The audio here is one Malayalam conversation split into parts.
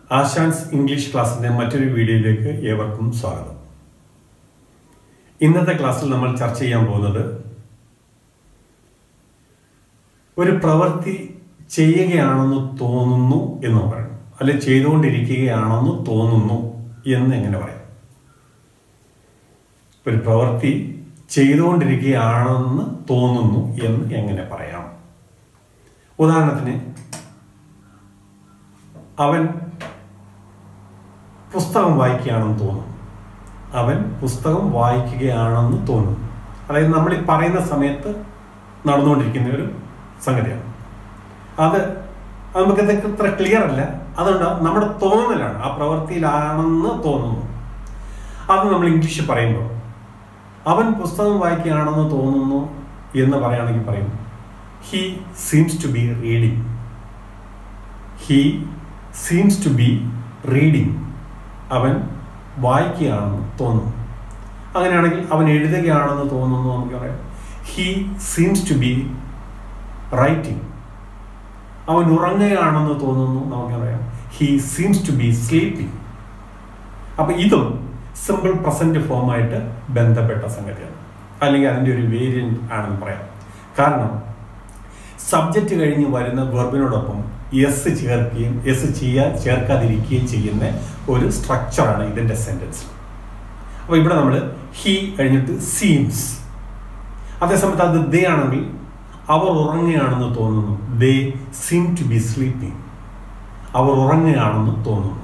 ആശാൻസ് ഇംഗ്ലീഷ് ക്ലാസ്സിന്റെ മറ്റൊരു വീഡിയോയിലേക്ക് ഏവർക്കും സ്വാഗതം ഇന്നത്തെ ക്ലാസ്സിൽ നമ്മൾ ചർച്ച ചെയ്യാൻ പോകുന്നത് ഒരു പ്രവൃത്തി ചെയ്യുകയാണെന്ന് തോന്നുന്നു എന്ന് പറയണം അല്ലെ ചെയ്തുകൊണ്ടിരിക്കുകയാണെന്ന് തോന്നുന്നു എന്ന് എങ്ങനെ പറയാം ഒരു പ്രവൃത്തി ചെയ്തുകൊണ്ടിരിക്കുകയാണെന്ന് തോന്നുന്നു എന്ന് എങ്ങനെ പറയാം ഉദാഹരണത്തിന് അവൻ പുസ്തകം വായിക്കുകയാണെന്ന് തോന്നുന്നു അവൻ പുസ്തകം വായിക്കുകയാണെന്ന് തോന്നുന്നു അതായത് നമ്മൾ ഈ പറയുന്ന സമയത്ത് നടന്നുകൊണ്ടിരിക്കുന്ന ഒരു സംഗതിയാണ് അത് അത് നമുക്ക് ഇത്ര ക്ലിയർ അല്ല അതുകൊണ്ട് നമ്മുടെ തോന്നലാണ് ആ പ്രവൃത്തിയിലാണെന്ന് തോന്നുന്നു അത് നമ്മൾ ഇംഗ്ലീഷിൽ പറയുമ്പോൾ അവൻ പുസ്തകം വായിക്കുകയാണെന്ന് തോന്നുന്നു എന്ന് പറയുകയാണെങ്കിൽ പറയും he seems to be reading he seems to be reading അവൻ വായിക്കുകയാണെന്ന് തോന്നുന്നു അങ്ങനെയാണെങ്കിൽ അവൻ എഴുതുകയാണെന്ന് തോന്നുന്നു നമുക്ക് പറയാം he seems to be writing അവൻ ഉറങ്ങുകയാണെന്ന് തോന്നുന്നു നമുക്ക് പറയാം he seems to be sleeping അപ്പൊ ഇതും സിമ്പിൾ പ്രസന്റ് ഫോമായിട്ട് ബന്ധപ്പെട്ട സംഗതിയാണ് അല്ലെങ്കിൽ അതിൻ്റെ ഒരു വേരിയന്റ് ആണെന്ന് പറയാം കാരണം സബ്ജക്റ്റ് കഴിഞ്ഞ് വരുന്ന വെർബിനോടൊപ്പം എസ് ചേർക്കുകയും എസ് ചെയ്യാൻ ചേർക്കാതിരിക്കുകയും ചെയ്യുന്ന ഒരു സ്ട്രക്ചറാണ് ഇതിൻ്റെ സെൻറ്റൻസ് അപ്പോൾ ഇവിടെ നമ്മൾ ഹി കഴിഞ്ഞിട്ട് സീംസ് അതേസമയത്ത് അത് ദേ ആണെങ്കിൽ അവർ ഉറങ്ങുകയാണെന്ന് തോന്നുന്നു they seem to be sleeping അവർ ഉറങ്ങുകയാണെന്ന് തോന്നുന്നു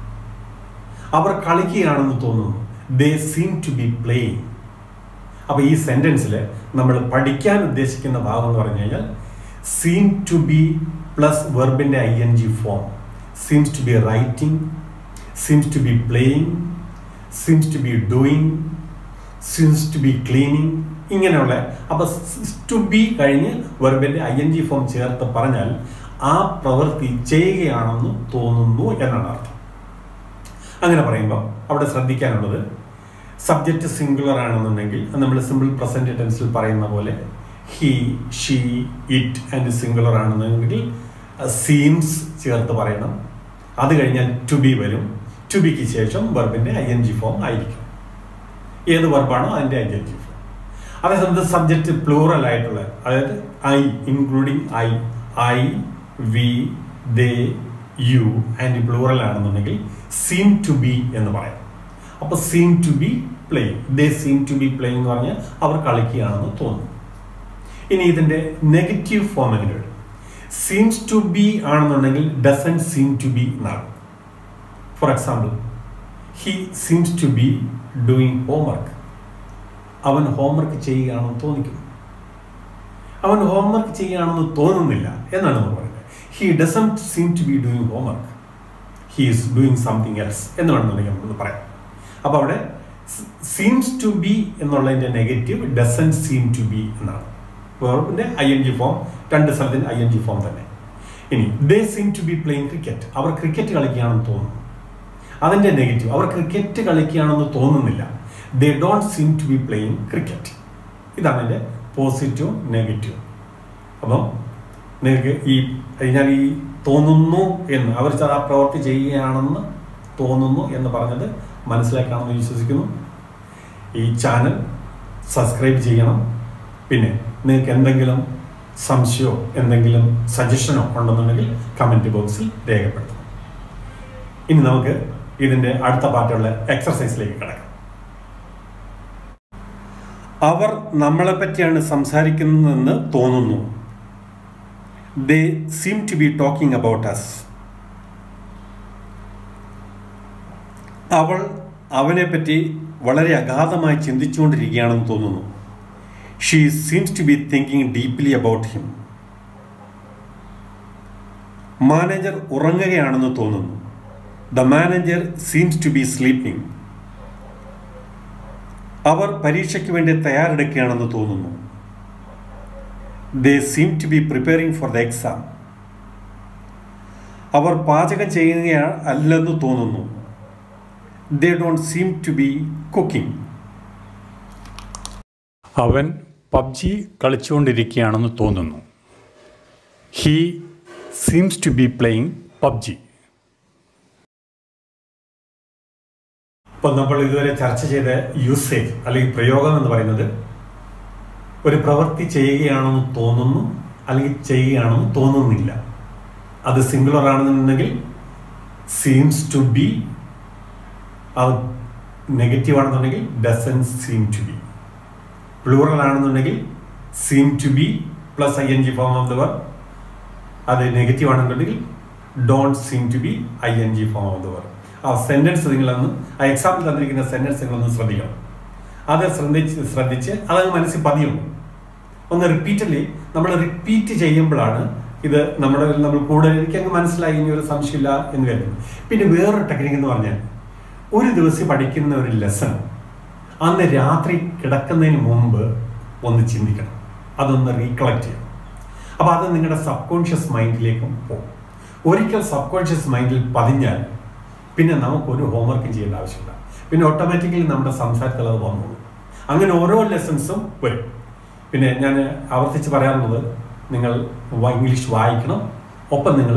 അവർ കളിക്കുകയാണെന്ന് തോന്നുന്നു they seem to be playing അപ്പോൾ ഈ സെൻറ്റൻസിൽ നമ്മൾ പഠിക്കാൻ ഉദ്ദേശിക്കുന്ന ഭാഗം എന്ന് പറഞ്ഞു കഴിഞ്ഞാൽ സീം ടു ബി പ്ലസ് വെർബിൻ്റെ I N G form seems to be writing seems to be playing seems to be doing seems to be cleaning ഇങ്ങനെയുള്ള അപ്പോൾ ടു ബി കഴിഞ്ഞ് വെർബിൻ്റെ ഐ എൻ ജി ഫോം ചേർത്ത് പറഞ്ഞാൽ ആ പ്രവൃത്തി ചെയ്യുകയാണെന്ന് തോന്നുന്നു എന്നാണ് അർത്ഥം അങ്ങനെ പറയുമ്പോൾ അവിടെ ശ്രദ്ധിക്കാനുള്ളത് സബ്ജക്റ്റ് സിംഗുലർ ആണെന്നുണ്ടെങ്കിൽ നമ്മൾ സിമ്പിൾ പ്രസന്റ് ടെൻസിൽ പറയുന്ന പോലെ he she it and singular ആണെന്നുണ്ടെങ്കിൽ സീംസ് ചേർത്ത് പറയണം അത് കഴിഞ്ഞാൽ ടു ബി വരും ടു ബിക്ക് ശേഷം വെർബിൻ്റെ ഐ എൻ ജി ഫോം ആയിരിക്കും ഏത് വെർബാണോ അതിൻ്റെ ഐ എൻ ജി ഫോം അതേസമയത്ത് സബ്ജക്റ്റ് പ്ലൂറൽ ആയിട്ടുള്ള അതായത് I including I I we they you and plural ആണെന്നുണ്ടെങ്കിൽ സീം ടു ബി എന്ന് പറയാം അപ്പൊ seem to be play they seem to be play എന്ന് പറഞ്ഞാൽ അവർ കളിക്കുകയാണെന്ന് തോന്നുന്നു ഇനി ഇതിന്റെ നെഗറ്റീവ് ഫോം എങ്ങനെ വരും സീംസ് ടു ബി ആണെന്നുണ്ടെങ്കിൽ ഡസൻ സീം ടു ബി എന്നാണ് for example he seems to be doing homework അവൻ ഹോംവർക്ക് ചെയ്യുകയാണെന്ന് തോന്നിക്കുന്നു അവൻ ഹോംവർക്ക് ചെയ്യുകയാണെന്ന് തോന്നുന്നില്ല എന്നാണ് നമ്മൾ പറയുന്നത് he doesn't seem to be doing homework he is doing something else എന്ന് വേണമെന്നുണ്ടെങ്കിൽ നമ്മൾ പറയാം അപ്പോൾ അവിടെ സീംസ് ടു ബി എന്നുള്ളതിൻ്റെ negative doesn't seem to be എന്നാണ് വേർബിൻ്റെ ഐ എൻ ജി ഫോം രണ്ട് സ്ഥലത്തിന് ഐ എൻ ജി ഫോം തന്നെ ഇനി they seem to be playing cricket അവർ ക്രിക്കറ്റ് കളിക്കുകയാണെന്ന് തോന്നുന്നു അതിൻ്റെ നെഗറ്റീവ് അവർ ക്രിക്കറ്റ് കളിക്കുകയാണെന്ന് തോന്നുന്നില്ല they don't seem to be playing cricket ഇതാണ് എൻ്റെ പോസിറ്റീവ് നെഗറ്റീവ് അപ്പം നിങ്ങൾക്ക് ഈ ഞാൻ ഈ തോന്നുന്നു എന്ന് അവർ ആ പ്രവൃത്തി ചെയ്യുകയാണെന്ന് തോന്നുന്നു എന്ന് പറഞ്ഞത് മനസ്സിലാക്കാമെന്ന് വിശ്വസിക്കുന്നു ഈ ചാനൽ സബ്സ്ക്രൈബ് ചെയ്യണം പിന്നെ നിങ്ങൾക്ക് എന്തെങ്കിലും സംശയമോ എന്തെങ്കിലും സജഷനോ ഉണ്ടെന്നുണ്ടെങ്കിൽ കമൻറ്റ് ബോക്സിൽ രേഖപ്പെടുത്തണം ഇനി നമുക്ക് ഇതിൻ്റെ അടുത്ത പാട്ടുള്ള എക്സർസൈസിലേക്ക് കിടക്കാം അവർ നമ്മളെ പറ്റിയാണ് സംസാരിക്കുന്നതെന്ന് തോന്നുന്നു they seem to be talking about us അവൾ അവനെ പറ്റി വളരെ അഗാധമായി ചിന്തിച്ചുകൊണ്ടിരിക്കുകയാണെന്ന് തോന്നുന്നു she seems to be thinking deeply about him manager ഉറങ്ങുകയാണെന്ന് തോന്നുന്നു the manager seems to be sleeping അവർ പരീക്ഷയ്ക്ക് വേണ്ടി തയ്യാറെടുക്കുകയാണെന്ന് തോന്നുന്നു they seem to be preparing for the exam അവർ പാചകം ചെയ്യുക അല്ലെന്ന് തോന്നുന്നു they don't seem to be cooking അവൻ പബ്ജി കളിച്ചുകൊണ്ടിരിക്കുകയാണെന്ന് തോന്നുന്നു he seems to be playing PUBG ഇപ്പം നമ്മൾ ഇതുവരെ ചർച്ച ചെയ്ത യൂസേജ് അല്ലെങ്കിൽ പ്രയോഗം എന്ന് പറയുന്നത് ഒരു പ്രവൃത്തി ചെയ്യുകയാണെന്ന് തോന്നുന്നു അല്ലെങ്കിൽ ചെയ്യുകയാണെന്ന് തോന്നുന്നില്ല അത് സിംഗുലർ ആണെന്നുണ്ടെങ്കിൽ സീംസ് ടു ബി അത് നെഗറ്റീവ് ആണെന്നുണ്ടെങ്കിൽ doesn't seem to be plural ആണെന്നുണ്ടെങ്കിൽ seem to be plus I N G form of the verb അത് നെഗറ്റീവ് ആണെന്നുണ്ടെങ്കിൽ don't seem to be I N G form of the verb ആ സെന്റൻസ് നിങ്ങളൊന്ന് ആ എക്സാമ്പിൾ തന്നിരിക്കുന്ന സെന്റൻസ് നിങ്ങളൊന്ന് ശ്രദ്ധിക്കണം അത് ശ്രദ്ധിച്ച് ശ്രദ്ധിച്ച് അതങ്ങ് മനസ്സിൽ പതിയും ഒന്ന് റിപ്പീറ്റഡ്ലി നമ്മൾ റിപ്പീറ്റ് ചെയ്യുമ്പോഴാണ് ഇത് നമ്മുടെ നമ്മൾ കൂടുതൽ എനിക്ക് അങ്ങ് മനസ്സിലായി ഇനി ഒരു സംശയമില്ല എന്ന് കരുതുന്നു പിന്നെ വേറൊരു ടെക്നിക്ക് എന്ന് പറഞ്ഞാൽ ഒരു ദിവസം പഠിക്കുന്ന ഒരു ലെസൺ അന്ന് രാത്രി കിടക്കുന്നതിന് മുമ്പ് ഒന്ന് ചിന്തിക്കണം അതൊന്ന് റീകളക്ട് ചെയ്യണം അപ്പോൾ അത് നിങ്ങളുടെ സബ് കോൺഷ്യസ് മൈൻഡിലേക്കും പോകും ഒരിക്കൽ സബ് കോൺഷ്യസ് മൈൻഡിൽ പതിഞ്ഞാൽ പിന്നെ നമുക്കൊരു ഹോംവർക്കും ചെയ്യേണ്ട ആവശ്യമില്ല പിന്നെ ഓട്ടോമാറ്റിക്കലി നമ്മുടെ സംസാരത്തിൽ അത് വന്നോളൂ അങ്ങനെ ഓരോ ലെസൺസും വരും പിന്നെ ഞാൻ ആവർത്തിച്ച് പറയാറുള്ളത് നിങ്ങൾ വ- ഇംഗ്ലീഷ് വായിക്കണം ഒപ്പം നിങ്ങൾ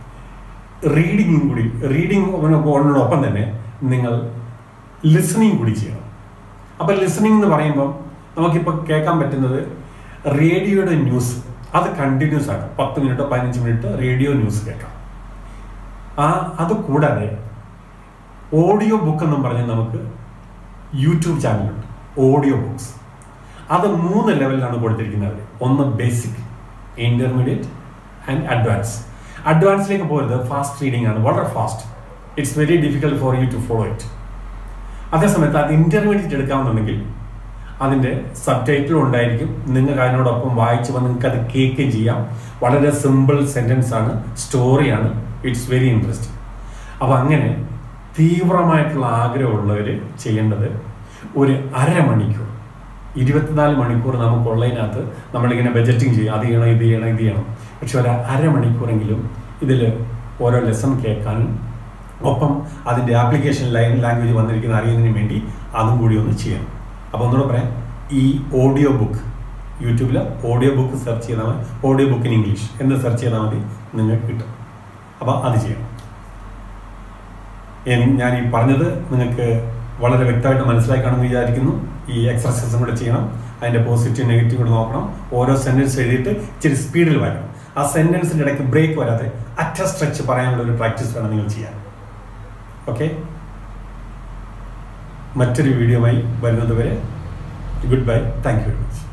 റീഡിങ്ങും കൂടി റീഡിങ് ഓണിനോടൊപ്പം തന്നെ നിങ്ങൾ ലിസണിങ് കൂടി ചെയ്യണം അപ്പം ലിസണിങ് എന്ന് പറയുമ്പം നമുക്കിപ്പോൾ കേൾക്കാൻ പറ്റുന്നത് റേഡിയോയുടെ ന്യൂസ് അത് കണ്ടിന്യൂസ് ആണ് പത്ത് മിനിറ്റോ പതിനഞ്ച് മിനിറ്റ് റേഡിയോ ന്യൂസ് കേൾക്കാം ആ അത് കൂടാതെ ഓഡിയോ ബുക്ക് എന്നും പറഞ്ഞ് നമുക്ക് യൂട്യൂബ് ചാനലുണ്ട് ഓഡിയോ ബുക്സ് അത് മൂന്ന് ലെവലിലാണ് കൊടുത്തിരിക്കുന്നത് ഒന്ന് ബേസിക് ഇന്റർമീഡിയറ്റ് ആൻഡ് അഡ്വാൻസ് അഡ്വാൻസിലേക്ക് പോയത് ഫാസ്റ്റ് റീഡിംഗ് ആണ് വളരെ fast it's very difficult for you to follow it അതേസമയത്ത് അത് ഇന്റർമീഡിയറ്റ് എടുക്കാമെന്നുണ്ടെങ്കിൽ അതിൻ്റെ സബ് ടൈറ്റിലും ഉണ്ടായിരിക്കും നിങ്ങൾക്ക് അതിനോടൊപ്പം വായിച്ച് വന്ന് നിങ്ങൾക്ക് അത് കേൾക്കുകയും ചെയ്യാം വളരെ സിമ്പിൾ സെൻറ്റൻസ് ആണ് സ്റ്റോറിയാണ് ഇറ്റ്സ് വെരി ഇൻട്രസ്റ്റിംഗ് അപ്പോൾ അങ്ങനെ തീവ്രമായിട്ടുള്ള ആഗ്രഹമുള്ളവർ ചെയ്യേണ്ടത് ഒരു അരമണിക്കൂർ ഇരുപത്തിനാല് മണിക്കൂർ നമുക്ക് ഉള്ളതിനകത്ത് നമ്മളിങ്ങനെ ബജറ്റിംഗ് ചെയ്യും അത് ചെയ്യണം ഇത് ചെയ്യണം ഇത് ചെയ്യണം പക്ഷെ ഒരു അരമണിക്കൂറെങ്കിലും ഇതിൽ ഓരോ ലെസൺ കേൾക്കാനും ഒപ്പം അതിൻ്റെ ആപ്ലിക്കേഷൻ ലൈൻ ലാംഗ്വേജ് വന്നിരിക്കുന്ന അറിയുന്നതിന് വേണ്ടി അതും കൂടി ഒന്ന് ചെയ്യണം അപ്പോൾ ഒന്നുകൂടെ പറയാം ഈ ഓഡിയോ ബുക്ക് യൂട്യൂബിൽ ഓഡിയോ ബുക്ക് സെർച്ച് ചെയ്താൽ മതി ഓഡിയോ ബുക്ക് ഇൻ ഇംഗ്ലീഷ് എന്ന് സെർച്ച് ചെയ്താൽ മതി നിങ്ങൾക്ക് കിട്ടും അപ്പോൾ അത് ചെയ്യണം എൻ- ഞാൻ ഈ പറഞ്ഞത് നിങ്ങൾക്ക് വളരെ വ്യക്തമായിട്ട് മനസ്സിലായി കാണുമെന്ന് വിചാരിക്കുന്നു ഈ എക്സർസൈസും കൂടെ ചെയ്യണം അതിൻ്റെ പോസിറ്റീവ് നെഗറ്റീവ് കൂടെ നോക്കണം ഓരോ സെൻറ്റൻസ് എഴുതിയിട്ട് ഇച്ചിരി സ്പീഡിൽ വായിക്കണം ആ സെൻറ്റൻസിൻ്റെ ഇടയ്ക്ക് ബ്രേക്ക് വരാതെ അറ്റ സ്ട്രെച്ച് പറയാനുള്ള ഒരു പ്രാക്ടീസ് വേണം നിങ്ങൾ ചെയ്യാൻ ഓക്കെ മറ്റൊരു വീഡിയോയുമായി വരുന്നത് വരെ good bye thank you very much